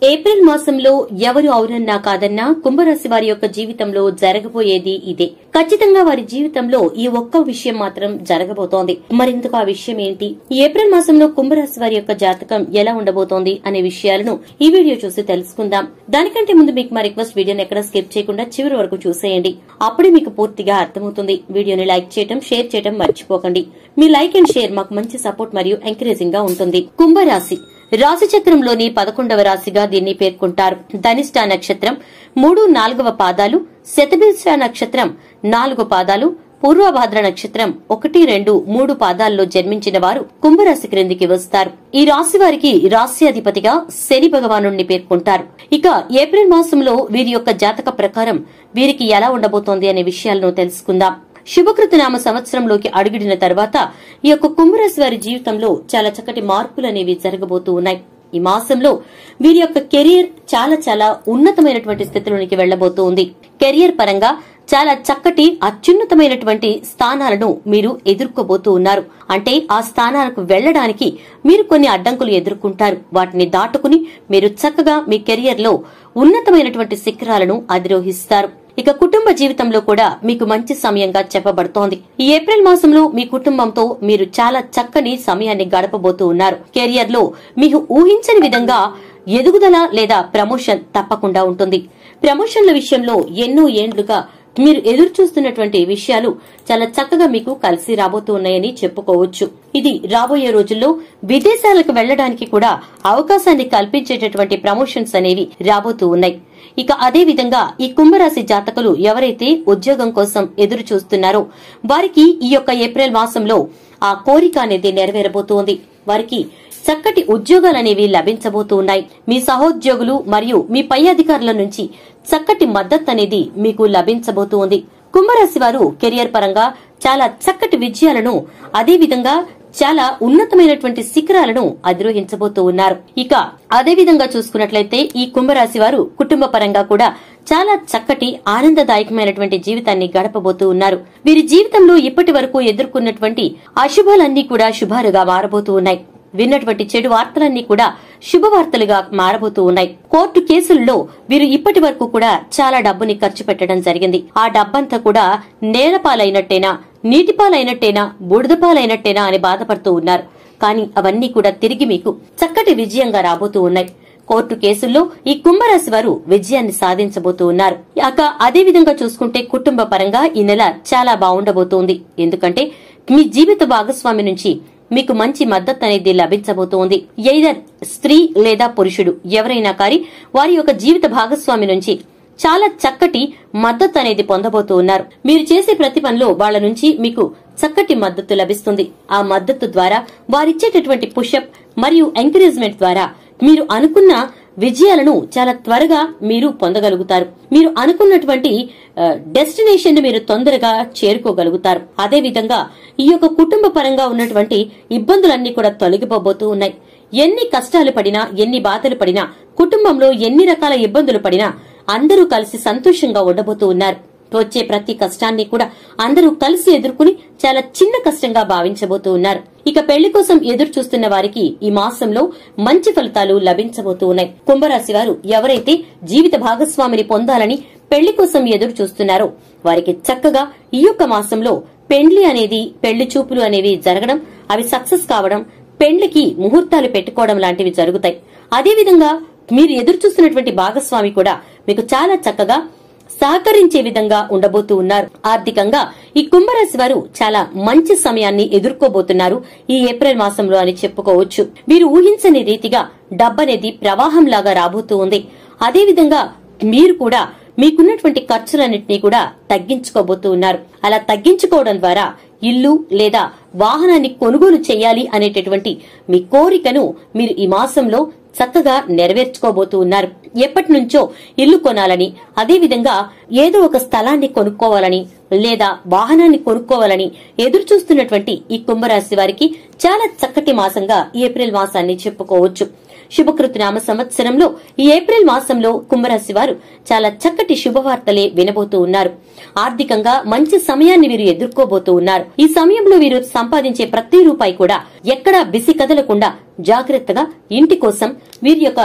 April మాసంలో ఎవరు అవునన్నా కాదన్నా కుంభరాశి వారి యొక్క జీవితంలో జరగబోయేది ఇదే ఖచ్చితంగా వారి జీవితంలో ఈ ఒక్క విషయం మాత్రం జరగబోతోంది మరింతకు ఆ విషయం ఏంటి ఈ ఏప్రిల్ మాసంలో కుంభరాశి వారి యొక్క జాతకం ఎలా ఉండబోతోంది అనే విషయాలను ఈ వీడియో చూసి తెలుసుకుందాం దానికంటే ముందు మీకు మా రిక్వెస్ట్ వీడియోని ఎక్కడ స్కిప్ చేయకుండా చివరి వరకు చూసేయండి అప్పుడే మీకు పూర్తిగా అర్థమవుతుంది వీడియోని లైక్ చేయడం షేర్ చేయడం మర్చిపోకండి మీ లైక్ అండ్ షేర్ మాకు మంచి సపోర్ట్ మరియు ఎంకరేజింగ్ గా ఉంటుంది కుంభరాశి రాశి చక్రంలోని పదకొండవ రాశిగా దీన్ని పేర్కొంటారు ధనిష్ట నక్షత్రం మూడు నాలుగవ పాదాలు శతభిష నక్షత్రం నాలుగు పాదాలు పూర్వభాద్ర నక్షత్రం ఒకటి రెండు మూడు పాదాల్లో జన్మించిన వారు కుంభరాశి క్రిందికి వస్తారు ఈ రాశి వారికి రాశి అధిపతిగా శని భగవాను పేర్కొంటారు ఇక ఏప్రిల్ మాసంలో వీరి యొక్క జాతక ప్రకారం వీరికి ఎలా ఉండబోతోంది అనే విషయాలను తెలుసుకుందాం శుభకృతనామ సంవత్సరంలోకి అడుగుడిన తర్వాత ఈ యొక్క కుంభరాశి వారి జీవితంలో చాలా చక్కటి మార్పులు అనేవి జరగబోతూ ఉన్నాయి ఈ మాసంలో వీరి యొక్క కెరియర్ చాలా చాలా ఉన్నతమైనటువంటి స్థితిలోనికి వెళ్లబోతూ ఉంది కెరియర్ పరంగా చాలా చక్కటి అత్యున్నతమైనటువంటి స్థానాలను మీరు ఎదుర్కోబోతూ ఉన్నారు అంటే ఆ స్థానాలకు వెళ్లడానికి మీరు కొన్ని అడ్డంకులు ఎదుర్కొంటారు వాటిని దాటుకుని మీరు చక్కగా మీ కెరియర్ లో ఉన్నతమైనటువంటి శిఖరాలను అధిరోహిస్తారు ఇక కుటుంబ జీవితంలో కూడా మీకు మంచి సమయంగా చెప్పబడుతోంది ఈ ఏప్రిల్ మాసంలో మీ కుటుంబంతో మీరు చాలా చక్కని సమయాన్ని గడపబోతూ ఉన్నారు కెరియర్ లో మీకు ఊహించని విధంగా ఎదుగుదల లేదా ప్రమోషన్ తప్పకుండా ఉంటుంది ప్రమోషన్ల విషయంలో ఎన్నో ఏండ్లుగా మీరు ఎదురు చూస్తున్నటువంటి విషయాలు చాలా చక్కగా మీకు కలిసి రాబోతూ ఉన్నాయని చెప్పుకోవచ్చు ఇది రాబోయే రోజుల్లో విదేశాలకు వెళ్లడానికి కూడా అవకాశాన్ని కల్పించేటటువంటి ప్రమోషన్స్ అనేవి రాబోతూ ఉన్నాయి ఇక అదే విధంగా ఈ కుంభరాశి జాతకులు ఎవరైతే ఉద్యోగం కోసం ఎదురు చూస్తున్నారో వారికి ఈ యొక్క ఏప్రిల్ మాసంలో ఆ కోరిక అనేది నెరవేరబోతోంది వారికి చక్కటి ఉద్యోగాలనేవి లభించబోతూ ఉన్నాయి మీ సహోద్యోగులు మరియు మీ పై అధికారుల నుంచి చక్కటి మద్దతు అనేది మీకు లభించబోతోంది కుంభరాశి వారు కెరియర్ పరంగా చాలా చక్కటి విజయాలను అదే విధంగా చాలా ఉన్నతమైనటువంటి శిఖరాలను అధిరోహించబోతూ ఉన్నారు ఇక అదే విధంగా చూసుకున్నట్లయితే ఈ కుంభరాశి వారు కుటుంబ పరంగా కూడా చాలా చక్కటి ఆనందదాయకమైనటువంటి జీవితాన్ని గడపబోతూ ఉన్నారు వీరి జీవితంలో ఇప్పటి వరకు ఎదుర్కొన్నటువంటి అశుభాలన్నీ కూడా శుభాలుగా మారబోతూ ఉన్నాయి విన్నటువంటి చెడు వార్తలన్నీ కూడా శుభవార్తలుగా మారబోతూ ఉన్నాయి కోర్టు కేసుల్లో వీరు ఇప్పటి వరకు కూడా చాలా డబ్బుని ఖర్చు పెట్టడం జరిగింది ఆ డబ్బంతా కూడా నేలపాలైనట్టేనా నీటిపాలైనట్టేనా బుడదపాలైనట్టేనా అని బాధపడుతూ ఉన్నారు కానీ అవన్నీ కూడా తిరిగి మీకు చక్కటి విజయంగా రాబోతూ ఉన్నాయి కోర్టు కేసుల్లో ఈ కుంభరాశి వారు విజయాన్ని సాధించబోతూ ఉన్నారు ఇక అదే విధంగా చూసుకుంటే కుటుంబ పరంగా ఈ నెల చాలా బాగుండబోతోంది ఎందుకంటే మీ జీవిత భాగస్వామి నుంచి మీకు మంచి మద్దతు అనేది లభించబోతోంది ఎయిదర్ స్త్రీ లేదా పురుషుడు ఎవరైనా కానీ వారి యొక్క జీవిత భాగస్వామి నుంచి చాలా చక్కటి మద్దతు అనేది పొందబోతూ ఉన్నారు మీరు చేసే ప్రతి పనిలో వాళ్ల నుంచి మీకు చక్కటి మద్దతు లభిస్తుంది ఆ మద్దతు ద్వారా వారిచ్చేటటువంటి పుషప్ మరియు ఎంకరేజ్మెంట్ ద్వారా మీరు అనుకున్న విజయాలను చాలా త్వరగా మీరు పొందగలుగుతారు మీరు అనుకున్నటువంటి డెస్టినేషన్ మీరు తొందరగా చేరుకోగలుగుతారు అదే విధంగా ఈ యొక్క కుటుంబ పరంగా ఉన్నటువంటి ఇబ్బందులన్నీ కూడా తొలగిపోబోతూ ఉన్నాయి ఎన్ని కష్టాలు పడినా ఎన్ని బాధలు పడినా కుటుంబంలో ఎన్ని రకాల ఇబ్బందులు పడినా అందరూ కలిసి సంతోషంగా ఉండబోతూ ఉన్నారు వచ్చే ప్రతి కష్టాన్ని కూడా అందరూ కలిసి ఎదుర్కొని చాలా చిన్న కష్టంగా భావించబోతూ ఉన్నారు ఇక పెళ్లి కోసం ఎదురు చూస్తున్న వారికి ఈ మాసంలో మంచి ఫలితాలు లభించబోతూ ఉన్నాయి కుంభరాశి వారు ఎవరైతే జీవిత భాగస్వామిని పొందాలని పెళ్లి కోసం ఎదురు చూస్తున్నారో వారికి చక్కగా ఈ యొక్క మాసంలో పెండ్లి అనేది పెళ్లి చూపులు అనేవి జరగడం అవి సక్సెస్ కావడం పెండ్లికి ముహూర్తాలు పెట్టుకోవడం లాంటివి జరుగుతాయి అదేవిధంగా మీరు ఎదురు చూస్తున్నటువంటి భాగస్వామి కూడా మీకు చాలా చక్కగా సహకరించే విధంగా ఉండబోతూ ఉన్నారు ఆర్థికంగా ఈ కుంభరాశి వారు చాలా మంచి సమయాన్ని ఎదుర్కోబోతున్నారు ఈ ఏప్రిల్ మాసంలో అని చెప్పుకోవచ్చు వీరు ఊహించని రీతిగా డబ్బనేది ప్రవాహంలాగా రాబోతూ ఉంది అదేవిధంగా మీరు కూడా మీకున్నటువంటి ఖర్చులన్నింటినీ కూడా తగ్గించుకోబోతూ ఉన్నారు అలా తగ్గించుకోవడం ద్వారా ఇల్లు లేదా వాహనాన్ని కొనుగోలు చేయాలి అనేటటువంటి మీ కోరికను మీరు ఈ మాసంలో చక్కగా నెరవేర్చుకోబోతూ ఉన్నారు ఎప్పటి నుంచో ఇల్లు కొనాలని అదేవిధంగా ఏదో ఒక స్థలాన్ని కొనుక్కోవాలని లేదా వాహనాన్ని కొనుక్కోవాలని ఎదురు చూస్తున్నటువంటి ఈ కుంభరాశి వారికి చాలా చక్కటి మాసంగా ఏప్రిల్ మాసాన్ని చెప్పుకోవచ్చు శుభకృతనామ సంవత్సరంలో ఈ ఏప్రిల్ మాసంలో కుంభరాశి వారు చాలా చక్కటి శుభవార్తలే వినబోతూ ఉన్నారు ఆర్థికంగా మంచి సమయాన్ని వీరు ఎదుర్కోబోతూ ఉన్నారు ఈ సమయంలో వీరు సంపాదించే ప్రతి రూపాయి కూడా ఎక్కడా బిసి కదలకుండా జాగ్రత్తగా ఇంటి కోసం వీరి యొక్క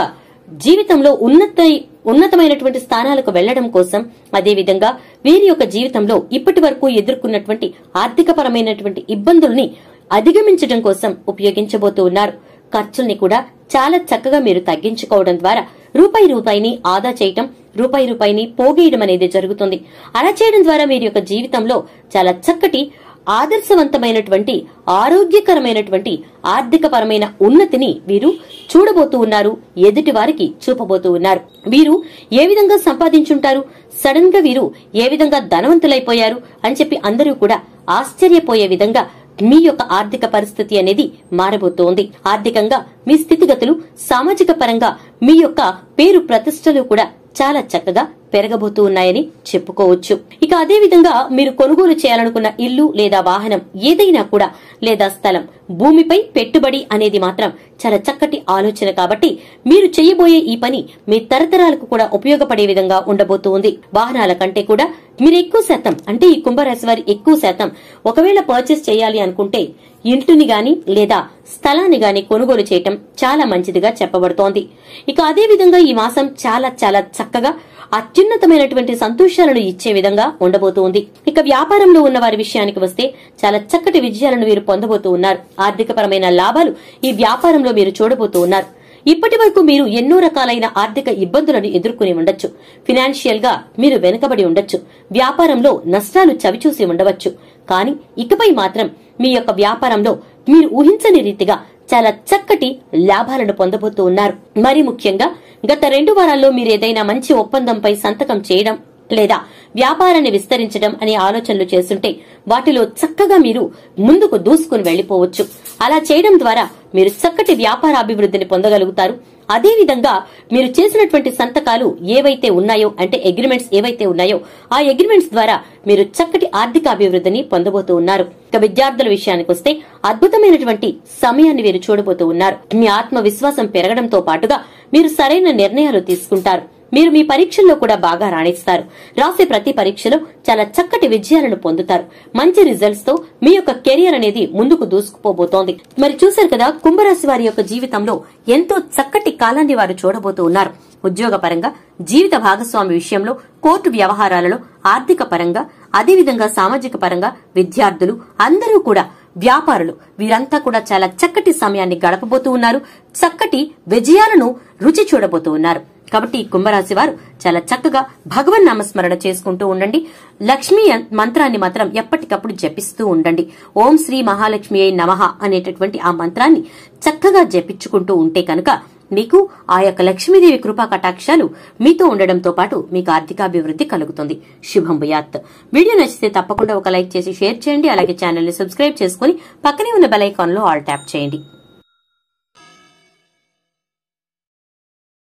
జీవితంలో ఉన్నత ఉన్నతమైనటువంటి స్థానాలకు వెళ్లడం కోసం అదేవిధంగా వీరి యొక్క జీవితంలో ఇప్పటి వరకు ఎదుర్కొన్నటువంటి ఆర్థికపరమైనటువంటి ఇబ్బందుల్ని అధిగమించడం కోసం ఉపయోగించబోతూ ఉన్నారు ఖర్చుల్ని కూడా చాలా చక్కగా మీరు తగ్గించుకోవడం ద్వారా రూపాయి రూపాయిని ఆదా చేయటం రూపాయి రూపాయిని పోగేయడం అనేది జరుగుతుంది అలా చేయడం ద్వారా మీరు యొక్క జీవితంలో చాలా చక్కటి ఆదర్శవంతమైనటువంటి ఆరోగ్యకరమైనటువంటి ఆర్థికపరమైన ఉన్నతిని వీరు చూడబోతూ ఉన్నారు ఎదుటి వారికి చూపబోతూ ఉన్నారు వీరు ఏ విధంగా సంపాదించుంటారు సడన్ గా వీరు ఏ విధంగా ధనవంతులైపోయారు అని చెప్పి అందరూ కూడా ఆశ్చర్యపోయే విధంగా మీ యొక్క ఆర్థిక పరిస్థితి అనేది మారబోతోంది ఆర్థికంగా మీ స్థితిగతులు సామాజిక పరంగా మీ యొక్క పేరు ప్రతిష్టలు కూడా చాలా చక్కగా పెరగబోతూ ఉన్నాయని చెప్పుకోవచ్చు ఇక అదే విధంగా మీరు కొనుగోలు చేయాలనుకున్న ఇల్లు లేదా వాహనం ఏదైనా కూడా లేదా స్థలం భూమిపై పెట్టుబడి అనేది మాత్రం చాలా చక్కటి ఆలోచన కాబట్టి మీరు చేయబోయే ఈ పని మీ తరతరాలకు కూడా ఉపయోగపడే విధంగా ఉండబోతూ ఉంది వాహనాల కంటే కూడా మీరు ఎక్కువ శాతం అంటే ఈ కుంభరాశి వారి ఎక్కువ శాతం ఒకవేళ పర్చేస్ చేయాలి అనుకుంటే ఇంటిని గాని లేదా స్థలాన్ని గాని కొనుగోలు చేయటం చాలా మంచిదిగా చెప్పబడుతోంది ఇక అదే విధంగా ఈ మాసం చాలా చాలా చక్కగా అత్యున్నతమైనటువంటి సంతోషాలను ఇచ్చే విధంగా ఉండబోతోంది ఇక వ్యాపారంలో ఉన్న వారి విషయానికి వస్తే చాలా చక్కటి విజయాలను వీరు పొందబోతూ ఉన్నారు ఆర్థికపరమైన లాభాలు ఈ వ్యాపారంలో మీరు చూడబోతూ ఉన్నారు ఇప్పటి వరకు మీరు ఎన్నో రకాలైన ఆర్థిక ఇబ్బందులను ఎదుర్కొని ఉండొచ్చు ఫినాన్షియల్ గా మీరు వెనుకబడి ఉండొచ్చు వ్యాపారంలో నష్టాలు చవిచూసి ఉండవచ్చు కానీ ఇకపై మాత్రం మీ యొక్క వ్యాపారంలో మీరు ఊహించని రీతిగా చాలా చక్కటి లాభాలను పొందబోతూ ఉన్నారు మరి ముఖ్యంగా గత రెండు వారాల్లో మీరు ఏదైనా మంచి ఒప్పందంపై సంతకం చేయడం లేదా వ్యాపారాన్ని విస్తరించడం అనే ఆలోచనలు చేస్తుంటే వాటిలో చక్కగా మీరు ముందుకు దూసుకుని వెళ్లిపోవచ్చు అలా చేయడం ద్వారా మీరు చక్కటి వ్యాపార అభివృద్ధిని పొందగలుగుతారు అదే విధంగా మీరు చేసినటువంటి సంతకాలు ఏవైతే ఉన్నాయో అంటే అగ్రిమెంట్స్ ఏవైతే ఉన్నాయో ఆ అగ్రిమెంట్స్ ద్వారా మీరు చక్కటి ఆర్థిక అభివృద్ధిని పొందబోతూ ఉన్నారు ఇక విద్యార్థుల విషయానికి వస్తే అద్భుతమైనటువంటి సమయాన్ని వీరు చూడబోతూ ఉన్నారు మీ ఆత్మవిశ్వాసం పెరగడంతో పాటుగా మీరు సరైన నిర్ణయాలు తీసుకుంటారు మీరు మీ పరీక్షల్లో కూడా బాగా రాణిస్తారు రాసే ప్రతి పరీక్షలో చాలా చక్కటి విజయాలను పొందుతారు మంచి రిజల్ట్స్ తో మీ యొక్క కెరియర్ అనేది ముందుకు దూసుకుపోబోతోంది మరి చూశారు కదా కుంభరాశి వారి యొక్క జీవితంలో ఎంతో చక్కటి కాలాన్ని వారు చూడబోతూ ఉన్నారు ఉద్యోగపరంగా జీవిత భాగస్వామి విషయంలో కోర్టు వ్యవహారాలలో ఆర్థిక పరంగా అదేవిధంగా సామాజిక పరంగా విద్యార్థులు అందరూ కూడా వ్యాపారులు వీరంతా కూడా చాలా చక్కటి సమయాన్ని గడపబోతూ ఉన్నారు చక్కటి విజయాలను రుచి చూడబోతూ ఉన్నారు కాబట్టి ఈ కుంభరాశి వారు చాలా చక్కగా భగవన్ నామస్మరణ చేసుకుంటూ ఉండండి లక్ష్మీ మంత్రాన్ని మాత్రం ఎప్పటికప్పుడు జపిస్తూ ఉండండి ఓం శ్రీ మహాలక్ష్మి అయి నమః అనేటటువంటి ఆ మంత్రాన్ని చక్కగా జపించుకుంటూ ఉంటే కనుక మీకు ఆ యొక్క లక్ష్మీదేవి కృపా కటాక్షాలు మీతో ఉండడంతో పాటు మీకు ఆర్థికాభివృద్ధి కలుగుతుంది శుభం భుయాత్ వీడియో నచ్చితే తప్పకుండా ఒక లైక్ చేసి షేర్ చేయండి అలాగే ఛానల్ ని సబ్స్క్రైబ్ చేసుకుని పక్కనే ఉన్న బెల్ ఐకాన్ లో ఆల్ ట్యాప్ చేయండి